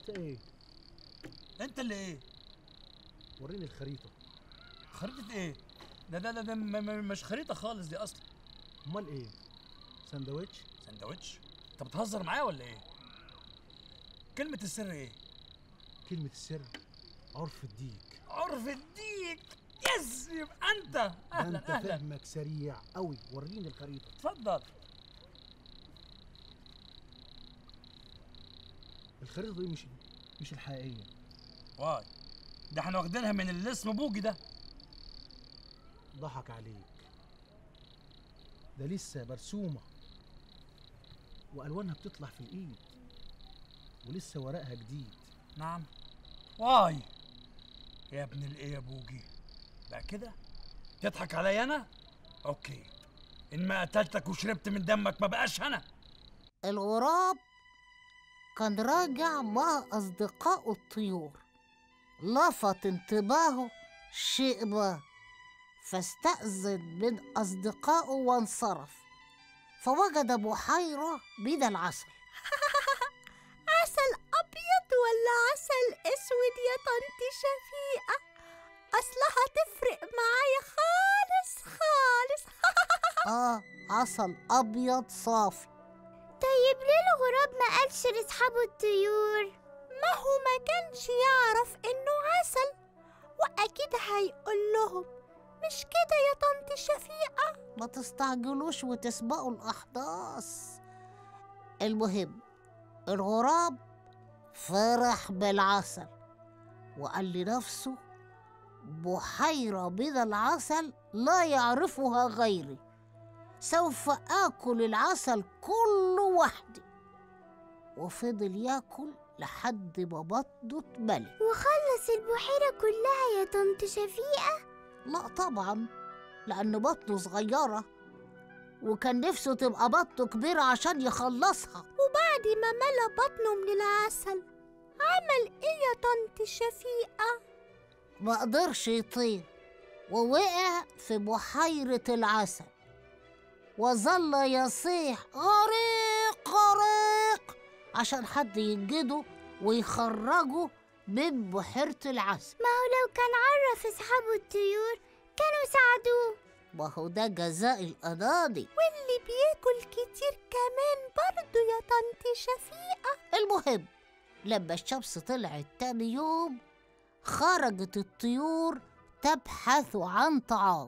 انت ايه انت اللي ايه وريني الخريطه خريطه ايه ده ده ده, ده م- م- مش خريطه خالص دي اصلا امال ايه سندوتش سندوتش انت بتهزر معايا ولا ايه كلمه السر ايه كلمه السر عرف الديك عرف الديك يس يبقى انت ده اهلا انت اهلا فهمك سريع قوي وريني الخريطه اتفضل الخريطه دي مش مش الحقيقيه واي ده احنا واخدينها من اللي اسمه بوجي ده ضحك عليك ده لسه مرسومه والوانها بتطلع في الايد ولسه ورقها جديد نعم واي يا ابن الايه يا بوجي بقى كده تضحك عليا انا اوكي ان ما قتلتك وشربت من دمك ما بقاش انا الغراب كان راجع مع أصدقائه الطيور لفت انتباهه شيء ما فاستأذن من أصدقائه وانصرف فوجد بحيرة من العسل عسل أبيض ولا عسل أسود يا طنط شفيقة أصلها تفرق معايا خالص خالص آه عسل أبيض صافي طيب ليه الغراب ما قالش لأصحابه الطيور؟ ما هو ما كانش يعرف إنه عسل وأكيد هيقول لهم مش كده يا طنط شفيقة ما تستعجلوش وتسبقوا الأحداث المهم الغراب فرح بالعسل وقال لنفسه بحيرة من العسل لا يعرفها غيري سوف آكل العسل كله وحدي وفضل ياكل لحد ما بطنه اتملي وخلص البحيرة كلها يا طنط شفيقة لا طبعا لأن بطنه صغيرة وكان نفسه تبقى بطنه كبيرة عشان يخلصها وبعد ما ملا بطنه من العسل عمل ايه يا طنط شفيقة؟ ما قدرش يطير ووقع في بحيرة العسل وظل يصيح غريق غريق عشان حد ينجده ويخرجه من بحيرة العسل ما هو لو كان عرف أصحابه الطيور كانوا ساعدوه ما هو ده جزاء الأناني واللي بياكل كتير كمان برضه يا طنط شفيقة المهم لما الشمس طلعت تاني يوم خرجت الطيور تبحث عن طعام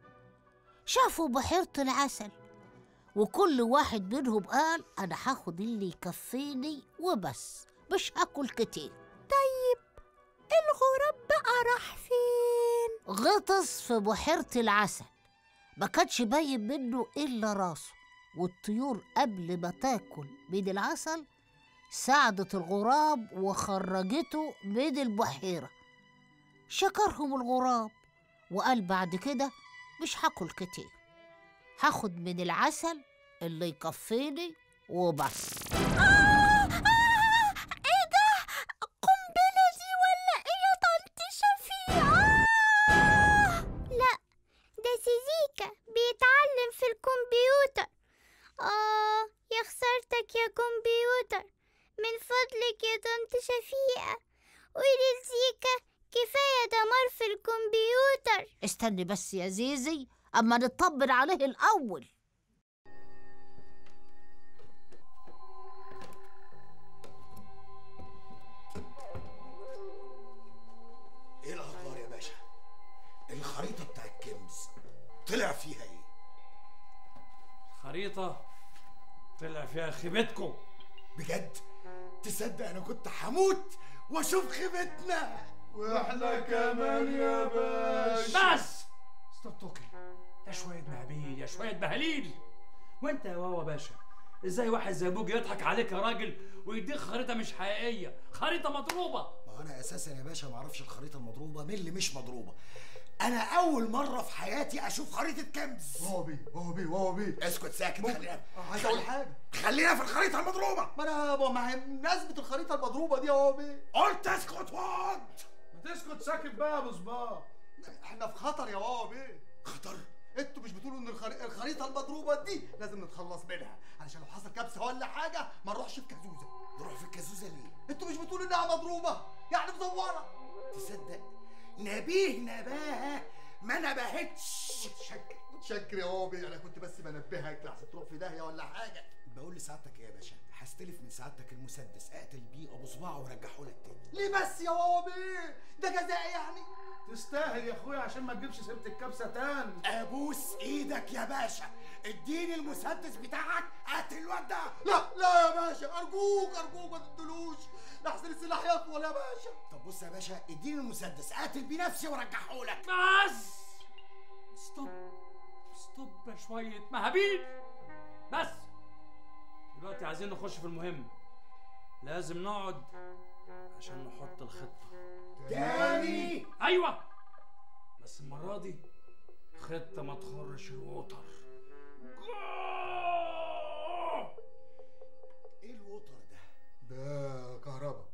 شافوا بحيرة العسل وكل واحد منهم قال أنا هاخد اللي يكفيني وبس مش هاكل كتير طيب الغراب بقى راح فين؟ غطس في بحيرة العسل ما كانش باين منه إلا راسه والطيور قبل ما تاكل من العسل ساعدت الغراب وخرجته من البحيرة شكرهم الغراب وقال بعد كده مش هاكل كتير هاخد من العسل اللي يكفيني وبس ايه ده؟ قنبلة دي ولا ايه يا طنط شفيقة؟ لا ده سيزيكا بيتعلم في الكمبيوتر اه يا خسارتك يا كمبيوتر من فضلك يا طنط شفيقة قولي لزيكا كفاية دمار في الكمبيوتر استني بس يا زيزي أما نطمن عليه الأول ايه الاخبار يا باشا الخريطه بتاع الكنز طلع فيها ايه خريطه طلع فيها خيبتكم بجد تصدق انا كنت هموت واشوف خيبتنا واحنا كمان يا باشا بس ستوب توكل يا شويه مهابيل يا شويه بهاليل وانت يا واوا باشا ازاي واحد زي بوجي يضحك عليك يا راجل ويديك خريطه مش حقيقيه خريطه مضروبه ما انا اساسا يا باشا ما اعرفش الخريطه المضروبه من اللي مش مضروبه انا اول مره في حياتي اشوف خريطه كنز وهو بيه وهو بيه وهو بيه اسكت ساكت خلينا عايز اقول حاجه خلينا في الخريطه المضروبه ما انا ما هي بمناسبه الخريطه المضروبه دي اهو بيه قلت اسكت واد ما تسكت ساكت بقى يا ابو صباح احنا في خطر يا بابا بيه خطر انتوا مش بتقولوا ان الخري... الخريطه المضروبه دي لازم نتخلص منها علشان لو حصل كبسه ولا حاجه ما نروحش في كازوزه نروح في الكازوزه ليه انتوا مش بتقولوا انها ما نبهتش متشكر متشكر يا بابا بيه انا كنت بس بنبهك لحسن تروح في داهيه ولا حاجه بقول لسعادتك ايه يا باشا هستلف من سعادتك المسدس اقتل بيه ابو صباعه وارجعه لك تاني ليه بس يا بابا بيه ده جزاء يعني تستاهل يا اخويا عشان ما تجيبش سيره الكبسه تاني ابوس ايدك يا باشا اديني المسدس بتاعك قتل الواد ده لا لا يا باشا ارجوك ارجوك ما تدلوش لحسن السلاح يطول يا باشا طب بص يا باشا اديني المسدس قاتل بيه نفسي وارجعه لك بس ستوب ستوب شوية مهابيل بس دلوقتي عايزين نخش في المهم لازم نقعد عشان نحط الخطة تاني أيوة بس المرة دي خطة ما تخرش الوتر ايه الوتر ده ده كهربا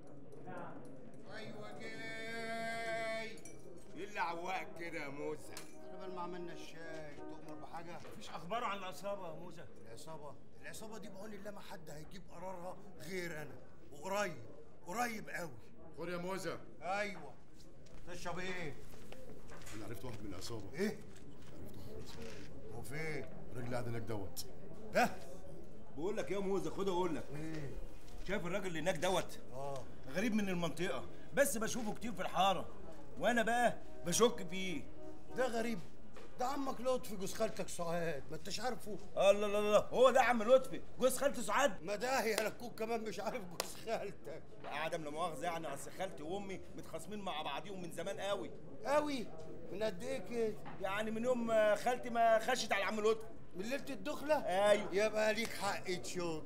ايوه جاي ايه اللي عواك كده يا موسى قبل ما عملنا الشاي تؤمر بحاجه مفيش اخبار عن العصابه يا موسى العصابه العصابه دي بعون الله ما حد هيجيب قرارها غير انا وقريب قريب قوي خد يا موزة ايوه تشرب ايه انا عرفت واحد من العصابه ايه هو فين الراجل اللي قاعد هناك دوت ده بقول لك يا موزة خد اقول لك ايه شايف الراجل اللي هناك دوت اه غريب من المنطقه بس بشوفه كتير في الحاره وانا بقى بشك فيه ده غريب ده عمك لطفي جوز خالتك سعاد ما انتش عارفه الله لا لا لا هو ده عم لطفي جوز خالته سعاد ما ده هي انا كوك كمان مش عارف جوز خالتك عدم لا مؤاخذه يعني اصل خالتي وامي متخاصمين مع بعضيهم من زمان قوي قوي من قد ايه كده يعني من يوم ما خالتي ما خشت على عم لطفي من ليله الدخله ايوه يبقى ليك حق تشوك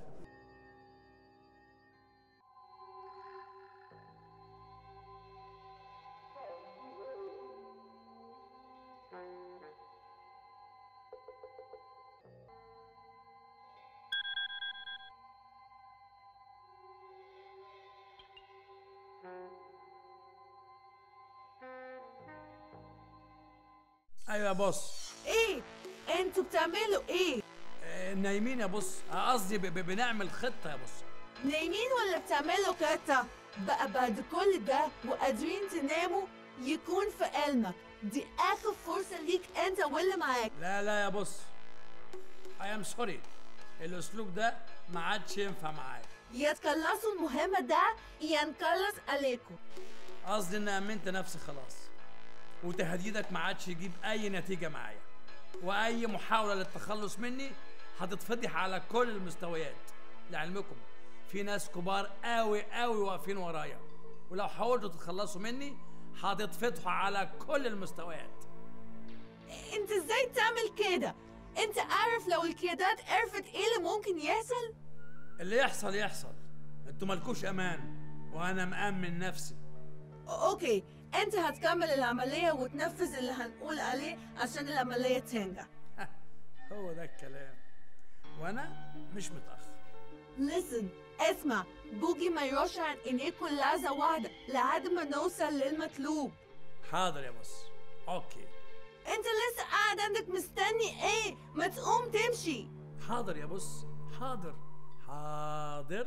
أيوة يا بص ايه انتوا بتعملوا ايه آه، نايمين يا بص آه، قصدي ب- ب- بنعمل خطة يا بص نايمين ولا بتعملوا كتا بقى بعد كل ده وقادرين تناموا يكون في علمك دي اخر فرصة ليك انت واللي معاك لا لا يا بص I am sorry الأسلوب ده ما عادش ينفع معايا يا تخلصوا المهمة ده يا نخلص عليكم قصدي إن أمنت نفسي خلاص وتهديدك ما عادش يجيب أي نتيجة معايا وأي محاولة للتخلص مني هتتفضح على كل المستويات لعلمكم في ناس كبار قوي قوي واقفين ورايا ولو حاولتوا تتخلصوا مني هتتفتحوا على كل المستويات انت ازاي تعمل كده انت عارف لو القيادات عرفت ايه اللي ممكن يحصل اللي يحصل يحصل انتوا مالكوش امان وانا مأمن نفسي اوكي انت هتكمل العملية وتنفذ اللي هنقول عليه عشان العملية تنجح هو ده الكلام وانا مش متأخر listen اسمع بوجي ما يروحش عن ايديكوا لحظة واحدة لحد ما نوصل للمطلوب حاضر يا بص اوكي انت لسه قاعد عندك مستني ايه ما تقوم تمشي حاضر يا بص حاضر حاضر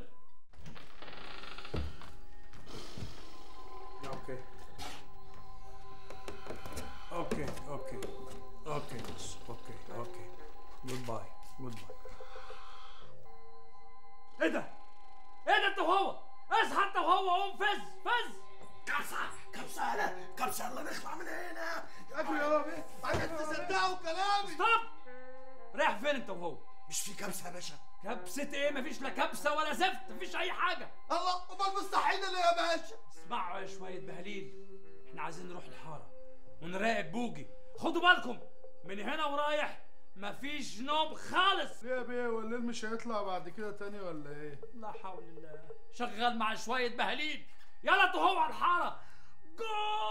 اوكي اوكي اوكي اوكي بص اوكي اوكي جود باي جود باي ايه ده؟ ايه ده انت وهو؟ اصحى انت وهو قوم فز فز كبسه كبسه يلا كبسه يلا نخلع من هنا اجري يا بابا عايزك تصدقوا كلامي ستوب رايح فين انت وهو؟ مش في كبسه يا باشا كبسة ايه؟ مفيش لا كبسة ولا زفت، مفيش أي حاجة. الله امال مستحيل ليه يا باشا اسمعوا يا شوية بهليل، احنا عايزين نروح الحارة ونراقب بوجي، خدوا بالكم من هنا ورايح مفيش نوم خالص. ليه يا بيه والليل مش هيطلع بعد كده تاني ولا ايه؟ لا حول الله، شغال مع شوية بهليل، يلا انتوا هو على الحارة. جو!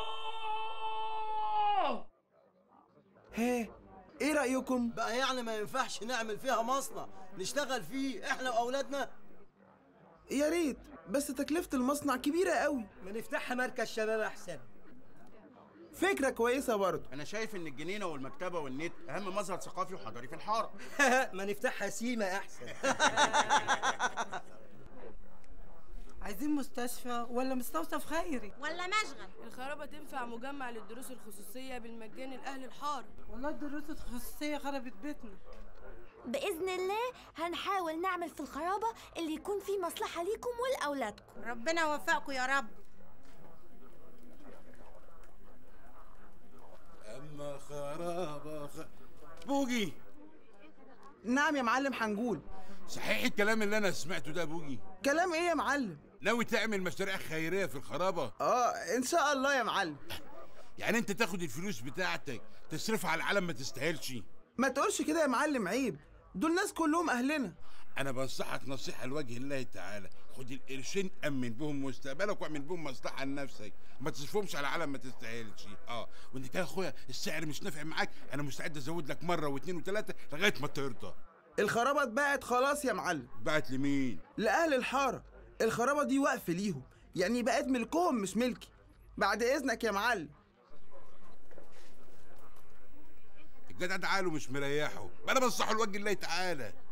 هيه ايه رأيكم؟ بقى يعني ما ينفعش نعمل فيها مصنع نشتغل فيه احنا واولادنا يا ريت بس تكلفة المصنع كبيرة قوي ما نفتحها مركز شباب احسن فكرة كويسة برضه انا شايف ان الجنينه والمكتبه والنت اهم مظهر ثقافي وحضاري في الحاره ما نفتحها سيما احسن عايزين مستشفى ولا مستوصف خيري ولا مشغل الخرابة تنفع مجمع للدروس الخصوصية بالمجان لأهل الحارة والله الدروس الخصوصية خربت بيتنا بإذن الله هنحاول نعمل في الخرابة اللي يكون فيه مصلحة ليكم ولأولادكم ربنا يوفقكم يا رب اما خرابه خ... بوجي نعم يا معلم حنقول صحيح الكلام اللي انا سمعته ده يا بوجي كلام ايه يا معلم ناوي تعمل مشاريع خيريه في الخرابه اه ان شاء الله يا معلم يعني انت تاخد الفلوس بتاعتك تصرفها على العالم ما تستاهلش ما تقولش كده يا معلم عيب دول ناس كلهم اهلنا انا بنصحك نصيحه لوجه الله تعالى خد القرشين امن بهم مستقبلك واعمل بهم مصلحه لنفسك ما تصرفهمش على عالم ما تستاهلش اه وانت كده يا اخويا السعر مش نافع معاك انا مستعد ازود لك مره واثنين وثلاثه لغايه ما ترضى الخرابه اتباعت خلاص يا معلم بعت لمين لاهل الحاره الخرابه دي وقف ليهم يعني بقت ملكهم مش ملكي بعد اذنك يا معلم الجدع ده عقله مش مريحه انا بنصحه لوجه الله تعالى